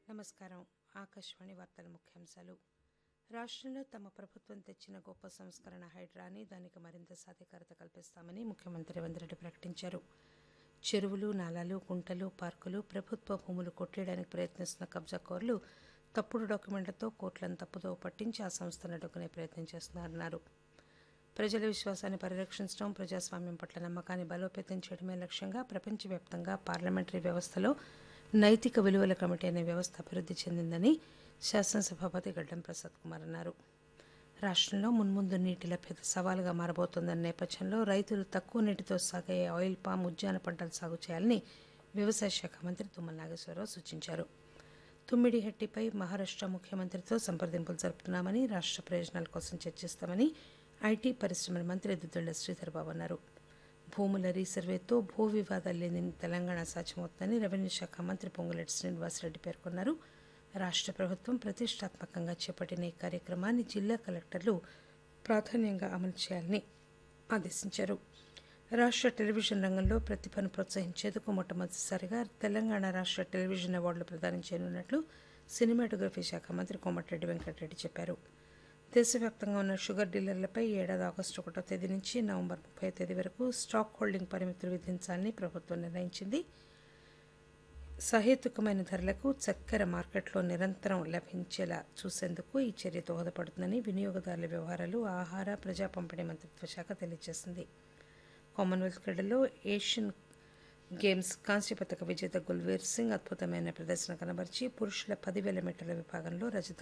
నమస్కారం ఆకాశవాణి వార్తల ముఖ్యాంశాలు రాష్టంలో తమ ప్రభుత్వం తెచ్చిన గొప్ప సంస్కరణ హైడ్రా అని దానికి మరింత సాధికారత కల్పిస్తామని ముఖ్యమంత్రి రేవంత్ రెడ్డి ప్రకటించారు చెరువులు నాలాలు కుంటలు పార్కులు ప్రభుత్వ భూములు కొట్టేయడానికి ప్రయత్నిస్తున్న కబ్జాకోరులు తప్పుడు డాక్యుమెంట్లతో కోట్లను తప్పుదోవ పట్టించి ఆ సంస్థను అడ్డుకునే ప్రయత్నం చేస్తున్నారన్నారు ప్రజల విశ్వాసాన్ని పరిరక్షించడం ప్రజాస్వామ్యం పట్ల నమ్మకాన్ని బలోపేతం చేయడమే లక్ష్యంగా ప్రపంచవ్యాప్తంగా పార్లమెంటరీ వ్యవస్థలో నైతిక విలువల కమిటీ అనే వ్యవస్థ అభివృద్ధి చెందిందని శాసనసభాపతి గడ్డం ప్రసాద్ కుమార్ అన్నారు రాష్టంలో మున్ముందు నీటి లభ్యత సవాలుగా మారబోతోందన్న నేపథ్యంలో రైతులు తక్కువ నీటితో సాగే ఆయిల్ పామ్ ఉద్యాన పంటలు సాగు చేయాలని వ్యవసాయ శాఖ మంత్రి తుమ్మల నాగేశ్వరరావు సూచించారు తుమ్మిడిహట్టిపై మహారాష్ట ముఖ్యమంత్రితో సంప్రదింపులు జరుపుతున్నామని రాష్ట ప్రయోజనాల కోసం చర్చిస్తామని ఐటీ పరిశ్రమల మంత్రి దుద్దుళ్ల శ్రీధర్బాబు అన్నారు భూముల రీసర్వేతో భూ వివాదాలు లేని తెలంగాణ సాధ్యమవుతుందని రెవెన్యూ శాఖ మంత్రి పొంగులేటి శ్రీనివాసరెడ్డి పేర్కొన్నారు రాష్ట ప్రభుత్వం ప్రతిష్టాత్మకంగా చేపట్టిన ఈ కార్యక్రమాన్ని జిల్లా కలెక్టర్లు ప్రాధాన్యంగా అమలు చేయాలని ఆదేశించారు రాష్ట టెలివిజన్ రంగంలో ప్రతిభను ప్రోత్సహించేందుకు మొట్టమొదటిసారిగా తెలంగాణ రాష్ట టెలివిజన్ అవార్డులు ప్రదానం చేయనున్నట్లు సినిమాటోగ్రఫీ శాఖ మంత్రి కోమటిరెడ్డి వెంకటరెడ్డి చెప్పారు దేశవ్యాప్తంగా ఉన్న షుగర్ డీలర్లపై ఈ ఏడాది ఆగస్టు ఒకటో తేదీ నుంచి నవంబర్ ముప్పై తేదీ వరకు స్టాక్ హోల్డింగ్ పరిమితులు విధించాలని ప్రభుత్వం నిర్ణయించింది సహేతుకమైన ధరలకు చక్కెర మార్కెట్లో నిరంతరం లభించేలా చూసేందుకు ఈ చర్య దోహదపడుతుందని వినియోగదారుల వ్యవహారాలు ఆహార ప్రజా పంపిణీ మంత్రిత్వ శాఖ తెలియజేసింది కామన్వెల్త్ క్రీడల్లో ఏషియన్ గేమ్స్ కాంస్య పథక విజేత గుల్వీర్ సింగ్ అద్భుతమైన ప్రదర్శన కనబరిచి పురుషుల పదివేల మీటర్ల విభాగంలో రజత